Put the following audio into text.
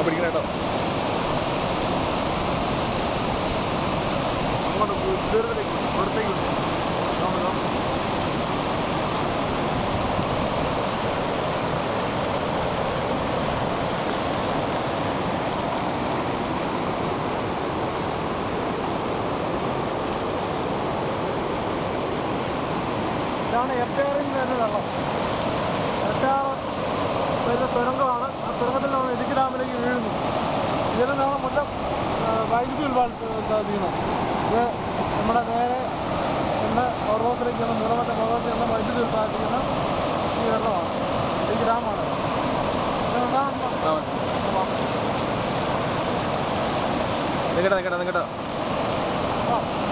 പിടിക്കണം കേട്ടോ അങ്ങോട്ട് ദൂരത്തിലേക്ക് ഇവിടത്തേക്ക് വിട്ടു. നോക്ക് നോക്ക്. ഇതാണ് എർട്ടാറിൽ നിന്ന് തന്നെ വെള്ളം എർട്ടാർ വരുന്ന തുരങ്കമാണ് ആ തുരങ്കത്തിൽ നമ്മൾ ഇടുക്കി ഡാമിലേക്ക് വീഴുന്നു ഇതിൽ നിന്നാണ് മുല്ലം ആ, വൈദ്യുതി ഉൽപ്പാദിപ്പിക്കുന്നത് ഇത് നമ്മുടെ നേരെ ഇന്ന് പർവ്വതത്തിലേക്ക് ചെന്ന് മൂലമറ്റ പർവ്വതത്തിൽ നിന്ന് വൈദ്യുതി ഉൽപ്പാദിപ്പിക്കുന്ന ഈ വെള്ളമാണ് ഇടുക്കി ഡാമാണ് ഇതുകൊണ്ടാണ് നിങ്ങട്ടോ നിങ്ങട്ടോ നിങ്ങട്ടോ ആ